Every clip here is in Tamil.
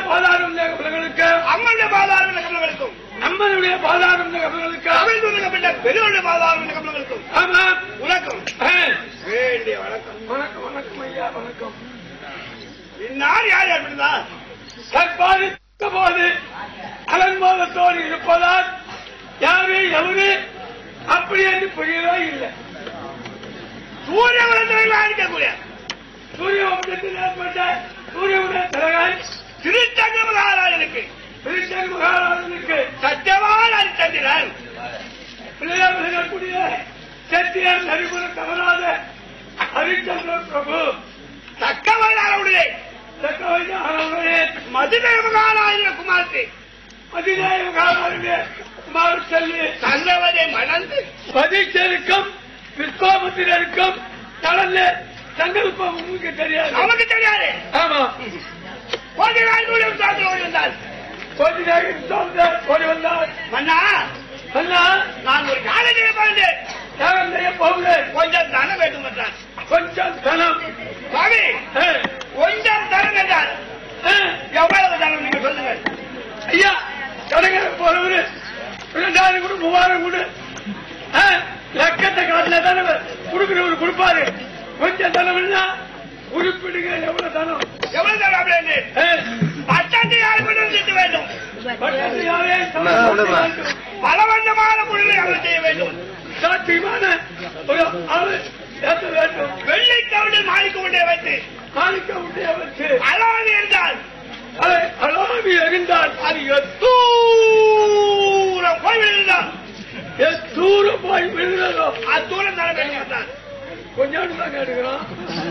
பாதாரம் கமலங்களுக்கு அம்மனுடைய பாதாரம் என்ற கமலங்களுக்கும் அம்மனுடைய பாதாரம் கமலங்களுக்கு அமைந்துள்ளப்பட்ட பெருவனுடைய பாதாரம் என்ற கமலங்களுக்கும் ஆமா உனக்கும் ஆ. வேண்டிய வணக்கம் வணக்கம் வணக்கம் ஐயா வணக்கம் இன்னார் யார் ஏற்படுத்தார் கற்பாதித்த போது அலங்கோலத்தோடு இருப்பதால் யாரு எவரு அப்படி என்று புரியவே இல்லை சூரிய விளந்தவர்களாக இருக்கக்கூடிய சூரிய வம்சத்தில் ஏற்பட்ட சூரிய உதய தலைவன் திருச்சங்க மகாராஜனுக்கு திருச்செல் மகாராஜனுக்கு சத்தியமான அரிச்சந்திரன் பிள்ளையார் விளங்கக்கூடிய சத்தியர் நரிபுர தவறாத ஹரிச்சந்திர பிரபு தக்கவனாருடைய தக்கவைய அவருடைய மதுரை மகாராஜன குமார்த்தி அதிநாய மகாராஜனுடைய குமார் செல்வி தந்தவரை மணந்து பதிச்சருக்கும் விஸ்வாமத்தினருக்கும் கடல்ல சங்கல்பம் உங்களுக்கு தெரியாது நமக்கு தெரியாது ஆமா கொஞ்ச நாள் மூலம் சாப்பிட ஓடி வந்தார் கொஞ்ச நேரம் சார்ந்தார் ஓடி வந்தார் மன்னா அண்ணா நான் ஒரு காலேஜில் பார்த்தேன் யாரும் செய்ய போகல கொஞ்சம் தனம் வேண்டும் என்றார் கொஞ்சம் தனம் சுவாமி ஆ, கொஞ்சம் தனம் என்றார் ஆ, எவ்வளவு தனம் நீங்க சொல்லுங்கள் ஐயா கடைகளை போறவரு ரெண்டாயிரம் கொடு மூவாயிரம் கொடு ஆ, லட்சத்தை காட்டில தானே கொடுக்கிறவர் கொடுப்பாரு கொஞ்சம் தனம்னா உருப்பிடுங்க எவ்வளவு தனம் எவ்வளவு தனம் அப்படின்னு ஆ, பத்தாண்டு யாரு கொண்டு செலுத்த வேண்டும் பட்டத்து யாரே சமம் வேண்டும். பலவந்தமான பொருளை அவர் செய்ய வேண்டும் சாத்தியமான ஒரு ஆளு ஏற்ற வேண்டும் வெள்ளை கவுண்டில் மாணிக்க கொண்டே வைத்து காணிக்க உடைய வச்சு அலாது இருந்தால் அதை அலாவி எறிந்தால் அது எத்தூரம் போய் விழுந்தால் தூரம் போய் விழுகிறதோ அத்தூரம் தர வேண்டும் என்றார் கொஞ்சம் தான் கேட்டுக்கிறோம்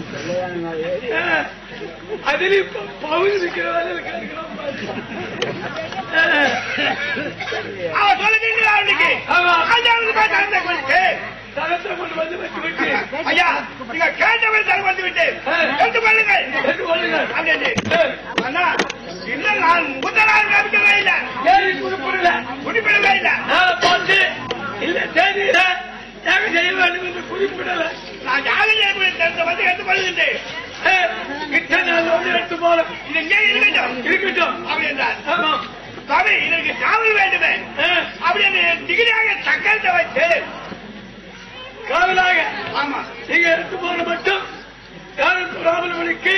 அதில் பவுன் இருக்கிற வேலையில் கேட்கிறோம் அவர் சொல்லுகிறார் இன்னைக்கு ஆமா. அஞ்சாவது போய் தரத்தை கொடுத்து தரத்தை கொண்டு வந்து வச்சு விட்டு ஐயா நீங்க கேட்டவரை தர வந்து விட்டு எடுத்து கொள்ளுங்கள் எடுத்து கொள்ளுங்கள். அப்படின்னு ஏய், அண்ணா இன்னும் நான் முதல் நாள் காமிக்கவே இல்லை ஏறி குறிப்பிடல குறிப்பிடவே இல்லை நான் பார்த்து இல்ல தேதியில தியாகம் செய்ய வேண்டும் என்று குறிப்பிடல நான் யாரும் தெரிந்த வந்து எடுத்துக் கொள்கின்றேன் ஏய், கிட்ட நாள் வந்து எடுத்து போல இது இங்கே இருக்கட்டும் இருக்கட்டும் அப்படி என்றார் ஆமா சுவாமி இதற்கு காவல் வேண்டுமே ஏய், அப்படி என்று திகிரியாக சக்கரத்தை வச்சு காவலாக ஆமா நீங்க எடுத்து போன மட்டும் யாரும் சொல்லாமல் வழிக்கு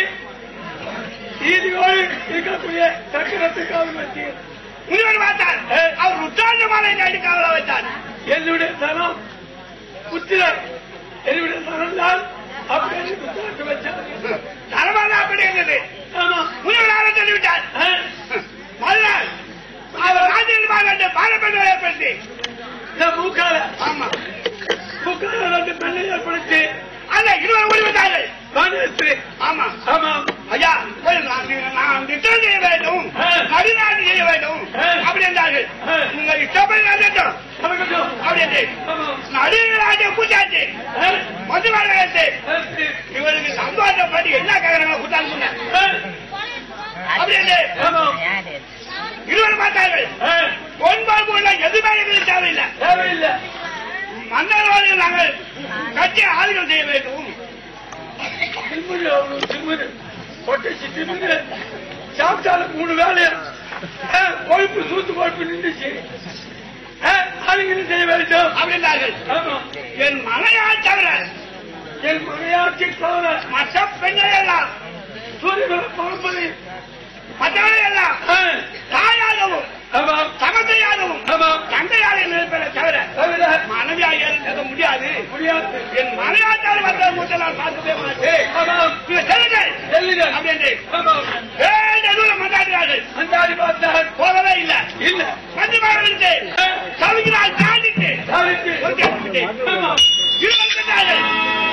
நீதியோடு இருக்கக்கூடிய சக்கரத்தை காவல் வச்சு முனிவர் பார்த்தார் அவர் உத்தாண்டமான நாடு காவலா வைத்தார் என்னுடைய தனம் புத்திரர் என்னுடைய தனம் தான் அப்படி புத்திரத்தை வச்சாங்க தரமான அப்படி இருந்தது ஆமா முனிவர் ஆள சொல்லிவிட்டார் ஏய், மன்னர் அவர் ராஜ்யமாக பாரம்பரிய ஏற்படுத்தி இந்த மூக்கால ஆமா மூக்கால ரெண்டு பெண்ணை ஏற்படுத்தி அல்ல இருவர் ஓடிவிட்டார்கள் காங்கிரஸ் ஆமா ஆமா ஐயா ஒரு நான் நான் திட்டம் செய்ய வேண்டும் ஆ. நடுநாடு செய்ய வேண்டும் ஆ. அப்படி என்றார்கள் ஆ. நீங்க இஷ்டப்படி நடத்தட்டும் அவர்களும் அப்படி என்று ஆமா நடுநாடு கூட்டாச்சு ஏய், மது வாழ்க்கை ஏய், இவருக்கு சந்தோஷப்பட்டு என்ன கேட்கறாங்க கூட்டாங்க ஏய், அப்படி என்று ஆமா இருவர் பார்த்தார்கள் ஏய், ஒன்பது உள்ள எதுவுமே எங்களுக்கு தேவையில்லை தேவையில்லை மன்னரோடு நாங்கள் கட்சி ஆளுகள் செய்ய வேண்டும் திருமணி அவரு திருமணி கொட்டச்சி திருமணி சாப்பிட்டாலும் மூணு வேலையா கொழுப்பு சூத்து கொழுப்பு நின்றுச்சு ஆளுங்களும் செய்ய வேண்டும் அப்படின்னார்கள் ஆமா என் மனையால் தவிர என் மனையாட்சி தவிர மற்ற பெண்கள் எல்லாம் சூரியனை பார்ப்பது மற்றவர்கள் எல்லாம் தாயாகவும் ஆமா தமத்தையாகவும் ஆமா தந்தையாகவும் இருப்பதை தவிர தவிர மனைவியாக இருக்க முடியாது முடியாது என் மனையால் தவிர மற்ற மூத்த நான் பார்க்கவே மாட்டேன் ஆமா நீங்க செல்லுங்கள் செல்லுங்க அப்படி என்று ஆமா வேண்ட தூரம் மன்றாடுகிறார்கள் அந்தாடி பார்த்தால் போகவே இல்லை இல்ல வந்து மகளிட்டு சவிக்கிறாள் தாண்டிட்டு சாவிக்கு கொஞ்சம் விட்டு. ஆமா இருவர் சென்றார்கள்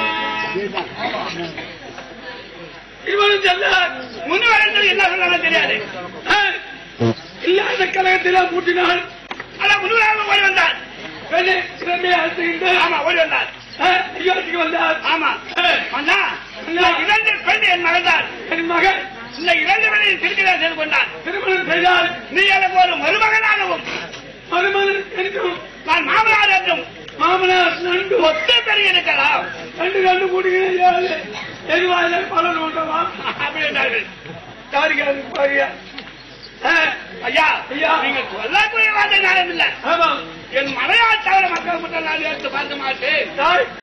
இவனும் செல்லார் முன்வரத்தில் என்ன சொல்றாங்க தெரியாது இல்லாத கழகத்தில கூட்டினாள் ஆனா முன்வராக ஓடி வந்தார் பெண்ணை சிறமையை அழைத்துக்கிட்டு ஆமா ஓடி வந்தார் ஐயோத்துக்கு வந்தார் ஆமா அண்ணா இந்த இரண்டு பெண் என் மகன்தான் என் மகன் இந்த இரண்டு பேரையும் திருக்கிறார் செய்து கொண்டான் திருமணம் செய்தால் நீ எனக்கு ஒரு மருமகனாகவும் மருமகன் என்றும் நான் மாமனார் என்றும் மாமனார் நண்டு ஒத்த பெரிய இருக்கலாம் ரெண்டு கண்டு கூடுகிறேன் எரிவாயில பலன் உண்டவா அப்படி என்றார்கள் காரிகாரி பாரியா ஆ, ஐயா ஐயா. நீங்க சொல்லக்கூடிய வார்த்தை நியாயம் இல்ல ஆமா என் மலையாள தவிர மக்கள் மட்டும் நான் எடுத்து பார்க்க மாட்டேன் தாய்